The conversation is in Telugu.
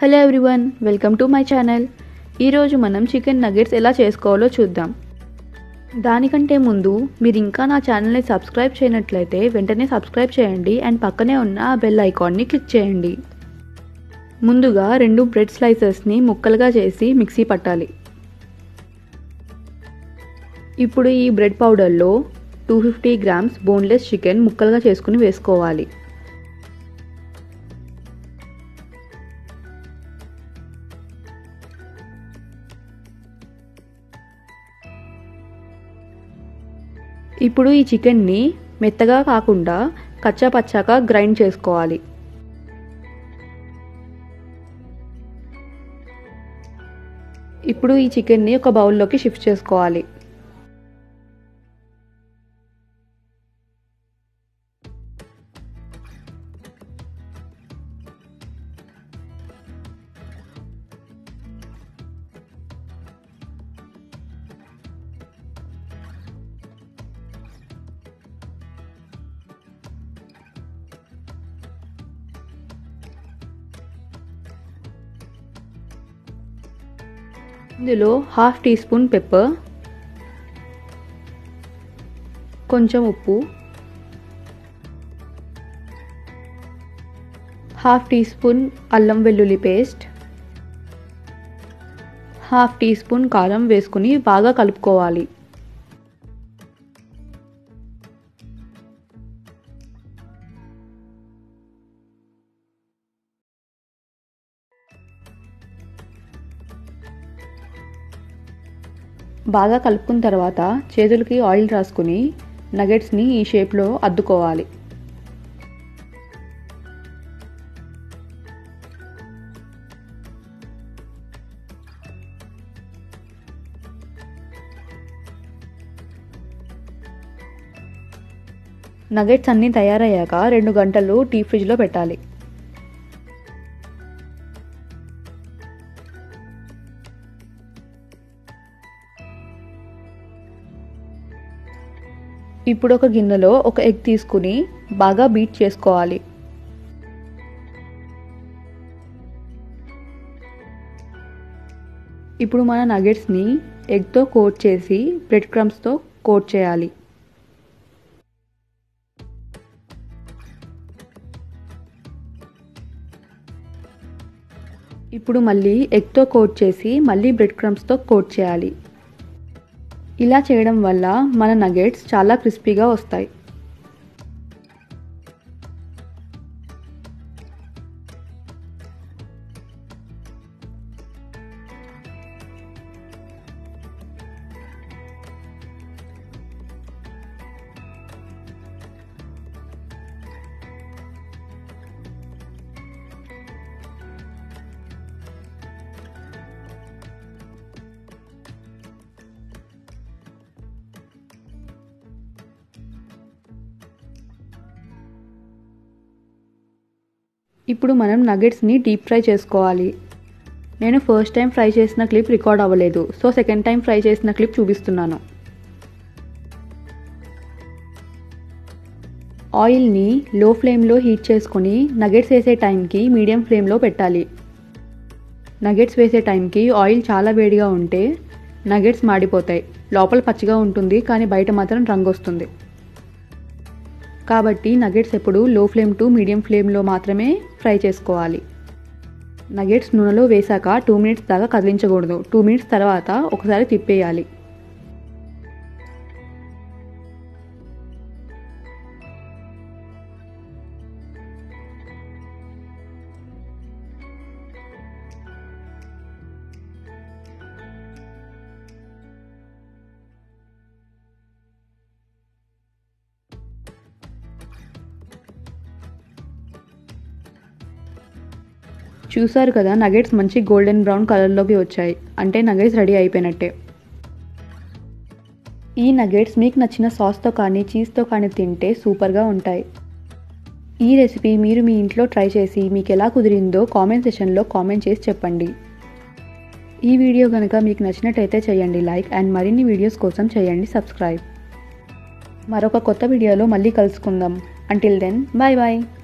hello everyone welcome to my channel ఈరోజు మనం చికెన్ నగెట్స్ ఎలా చేసుకోవాలో చూద్దాం దానికంటే ముందు మీరు ఇంకా నా ఛానల్ని సబ్స్క్రైబ్ చేయనట్లయితే వెంటనే సబ్స్క్రైబ్ చేయండి అండ్ పక్కనే ఉన్న ఆ బెల్ ఐకాన్ని క్లిక్ చేయండి ముందుగా రెండు బ్రెడ్ స్లైసెస్ని ముక్కలుగా చేసి మిక్సీ పట్టాలి ఇప్పుడు ఈ బ్రెడ్ పౌడర్లో two fifty grams boneless chicken ముక్కలుగా చేసుకుని వేసుకోవాలి ఇప్పుడు ఈ చికెన్ని మెత్తగా కాకుండా కచ్చా పచ్చాగా గ్రైండ్ చేసుకోవాలి ఇప్పుడు ఈ చికెన్ని ఒక బౌల్లోకి షిఫ్ట్ చేసుకోవాలి ఇందులో హాఫ్ టీ స్పూన్ పెప్పర్ కొంచెం ఉప్పు హాఫ్ టీ స్పూన్ అల్లం వెల్లుల్లి పేస్ట్ హాఫ్ టీ స్పూన్ కారం వేసుకుని బాగా కలుపుకోవాలి బాగా కలుపుకున్న తర్వాత చేతులకి ఆయిల్ రాసుకుని నగెట్స్ని ఈ షేప్లో అద్దుకోవాలి నగెట్స్ అన్నీ తయారయ్యాక రెండు గంటలు డీ ఫ్రిడ్జ్లో పెట్టాలి ఇప్పుడు ఒక గిన్నెలో ఒక ఎగ్ తీసుకుని బాగా బీట్ చేసుకోవాలి ఇప్పుడు మన నగెట్స్ని ఎగ్తో కోట్ చేసి బ్రెడ్ క్రమ్స్తో కోట్ చేయాలి ఇప్పుడు మళ్ళీ ఎగ్తో కోట్ చేసి మళ్ళీ బ్రెడ్ క్రమ్స్తో కోట్ చేయాలి ఇలా చేయడం వల్ల మన నగెట్స్ చాలా క్రిస్పీగా వస్తాయి ఇప్పుడు మనం నగెట్స్ని డీప్ ఫ్రై చేసుకోవాలి నేను ఫస్ట్ టైం ఫ్రై చేసిన క్లిప్ రికార్డ్ అవ్వలేదు సో సెకండ్ టైం ఫ్రై చేసిన క్లిప్ చూపిస్తున్నాను ఆయిల్ని లో ఫ్లేమ్లో హీట్ చేసుకొని నగెట్స్ వేసే టైంకి మీడియం ఫ్లేమ్లో పెట్టాలి నగెట్స్ వేసే టైంకి ఆయిల్ చాలా వేడిగా ఉంటే నగెట్స్ మాడిపోతాయి లోపల పచ్చిగా ఉంటుంది కానీ బయట మాత్రం రంగు వస్తుంది కాబట్టి నగెట్స్ ఎప్పుడు లో ఫ్లేమ్ టు మీడియం ఫ్లేమ్లో మాత్రమే ఫ్రై చేసుకోవాలి నగెట్స్ నూనెలో వేసాక టూ మినిట్స్ దాకా కదిలించకూడదు టూ మినిట్స్ తర్వాత ఒకసారి తిప్పేయాలి చూసారు కదా నగెట్స్ మంచి గోల్డెన్ బ్రౌన్ కలర్లోకి వచ్చాయి అంటే నగెట్స్ రెడీ అయిపోయినట్టే ఈ నగెట్స్ మీకు నచ్చిన సాస్తో కానీ చీజ్తో కానీ తింటే సూపర్గా ఉంటాయి ఈ రెసిపీ మీరు మీ ఇంట్లో ట్రై చేసి మీకు ఎలా కుదిరిందో కామెంట్ సెషన్లో కామెంట్ చేసి చెప్పండి ఈ వీడియో కనుక మీకు నచ్చినట్టయితే చేయండి లైక్ అండ్ మరిన్ని వీడియోస్ కోసం చేయండి సబ్స్క్రైబ్ మరొక కొత్త వీడియోలో మళ్ళీ కలుసుకుందాం అంటిల్ దెన్ బాయ్ బాయ్